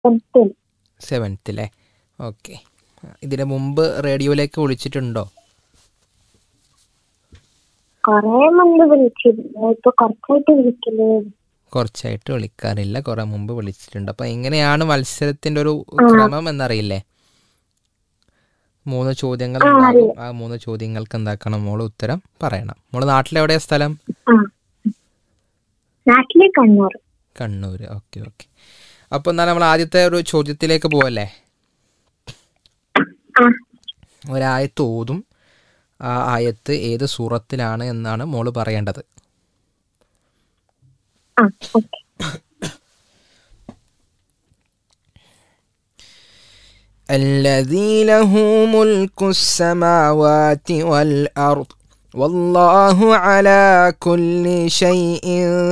സെവൻത്തിൽ സെവൻത്തിലെ okay ഇതിന് മുമ്പ് റേഡിയോയിലേക്ക് വിളിച്ചിട്ടുണ്ടോ കൊറേ മുൻപ് വിളിച്ചിരുന്നു ഇപ്പൊ കുറച്ചായിട്ട് വിളിക്കല് കുറച്ചായിട്ട് വിളിക്കാറില്ല കുറെ മുമ്പ് വിളിച്ചിട്ടുണ്ട് അപ്പൊ എങ്ങനെയാണ് മത്സരത്തിന്റെ ഒരു ക്രമം എന്നറിയില്ലേ മൂന്ന് ചോദ്യങ്ങൾ ആ, ഉണ്ടാകും ആ മൂന്ന് ചോദ്യങ്ങൾക്ക് എന്താക്കണം മോള് ഉത്തരം പറയണം മോള് നാട്ടിലെവിടെയാ സ്ഥലം ആ നാട്ടിലെ കണ്ണൂർ കണ്ണൂർ ഓക്കെ ഓക്കെ അപ്പൊ എന്നാൽ നമ്മൾ ആദ്യത്തെ ഒരു ചോദ്യത്തിലേക്ക് പോവല്ലേ ആ ഒരായത്ത് ഓതും ആ ആയത്ത് ഏത് സൂറത്തിലാണ് എന്നാണ് മോള് പറയേണ്ടത് ആ ഓക്കെ الذي له ملك السماوات والأرض والله على كل شيء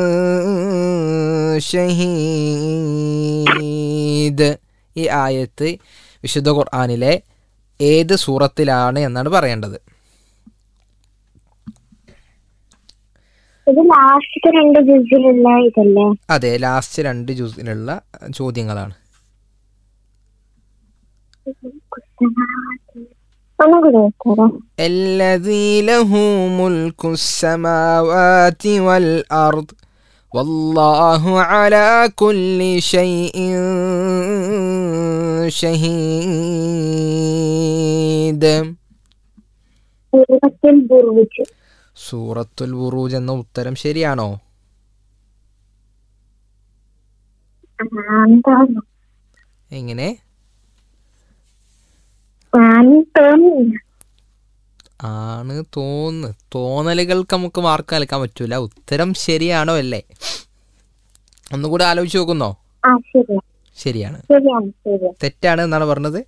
شهيد ഈ ആയത്ത് വിശുദ്ധ ഖുർആനിലെ ഏത് സൂറത്തിലാണ് എന്നാണ് പറയേണ്ടത് ഇത് ലാസ്റ്റ് രണ്ട് ജിസിലുള്ള ഇതല്ലേ അതെ ലാസ്റ്റ് രണ്ട് ജ്യൂസിലുള്ള ചോദ്യങ്ങളാണ് ഒന്നുകൂടെ വെച്ചാലോ الذي له ملك السماوات والأرض والله على كل شيء شهيد സൂറത്തിൽ ബുർജ് സൂറത്തുൽ ബുറൂജ് എന്ന ഉത്തരം ശരിയാണോ എന്താണ് എങ്ങനെ ഞാൻ തോന്നുന്നില്ല ആണ് തോന്നുന്നു തോന്നലുകൾക്ക് നമുക്ക് മാർക്ക് നൽകാൻ പറ്റൂല ഉത്തരം ശരിയാണോ അല്ലേ ഒന്നുകൂടെ ആലോചിച്ച് നോക്കുന്നോ ആ ശരിയാ ശരിയാണ് ശരിയാണ് ശരിയാ തെറ്റാണ് എന്നാണ് പറഞ്ഞത്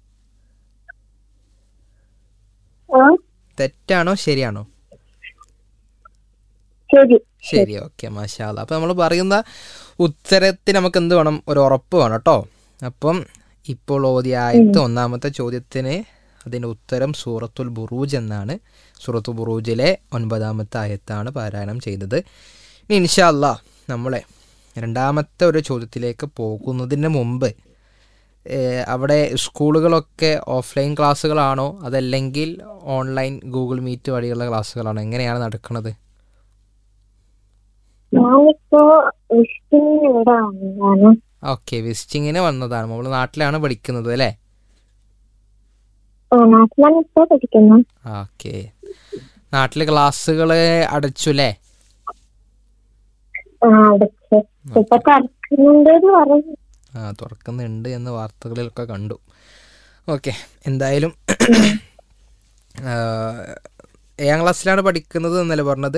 ഓ തെറ്റാണോ ശരിയാണോ ശരി ശരി ഓക്കെ മാഷാല്ല അപ്പം നമ്മൾ പറയുന്ന ഉത്തരത്തിന് നമുക്ക് എന്ത് വേണം ഒരു ഉറപ്പ് വേണം കേട്ടോ അപ്പം ഇപ്പോൾ ഓതിയ ആയത്ത് ഒന്നാമത്തെ ചോദ്യത്തിന് അതിൻ്റെ ഉത്തരം സൂറത്തുൽ ബുറൂജ് എന്നാണ് സൂറത്തുൽ ബുറൂജിലെ ഒൻപതാമത്തെ ആയത്താണ് പാരായണം ചെയ്തത് ഇനി ഇൻഷാല്ല നമ്മളെ രണ്ടാമത്തെ ഒരു ചോദ്യത്തിലേക്ക് പോകുന്നതിന് മുമ്പ് ഏഹ്, അവിടെ സ്കൂളുകളൊക്കെ ഓഫ്ലൈൻ ക്ലാസ്സുകളാണോ അതല്ലെങ്കിൽ ഓൺലൈൻ ഗൂഗിൾ മീറ്റ് വഴിയുള്ള ക്ലാസ്സുകളാണോ എങ്ങനെയാണ് നടക്കുന്നത് ഞാനിപ്പോ വിഷ്ണു ഇവിടെ വന്നതാണ് ഓക്കെ വിസിറ്റിങ്ങിന് വന്നതാണ് നമ്മൾ നാട്ടിലാണ് പഠിക്കുന്നത് അല്ലേ ഓ നാട്ടിലാണ് ഇപ്പൊ പഠിക്കുന്നത് ഓക്കെ നാട്ടിലെ ക്ലാസ്സുകൾ അടച്ചു അല്ലേ ആ അടച്ച് ഇപ്പൊ തുറക്കുന്നുണ്ട് പറയുന്നു ആ തുറക്കുന്നുണ്ട് എന്ന് വാർത്തകളിലൊക്കെ കണ്ടു ഓക്കെ എന്തായാലും ആ, ഏഴാം ക്ലാസ്സിലാണ് പഠിക്കുന്നത് എന്നല്ലേ പറഞ്ഞത്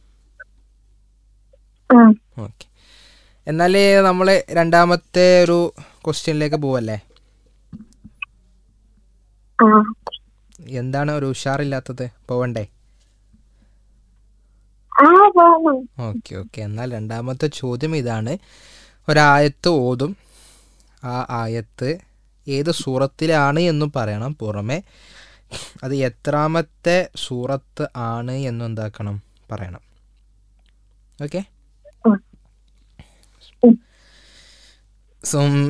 ആ ഓക്കെ എന്നാൽ നമ്മൾ രണ്ടാമത്തെ ഒരു ക്വസ്റ്റ്യനിലേക്ക് പോവല്ലേ ആ എന്താണ് ഒരു ഉഷാറില്ലാത്തത് പോവണ്ടേ ആ പോണം ഓക്കെ ഓക്കെ എന്നാൽ രണ്ടാമത്തെ ചോദ്യം ഇതാണ് ഒരായത്ത് ഓതും ആ ആയത്ത് ഏത് സൂറത്തിലാണ് എന്നും പറയണം പുറമെ അത് എത്രാമത്തെ സൂറത്ത് ആണ് എന്നും എന്താക്കണം പറയണം ഓക്കെ ഉം. ഉം. സും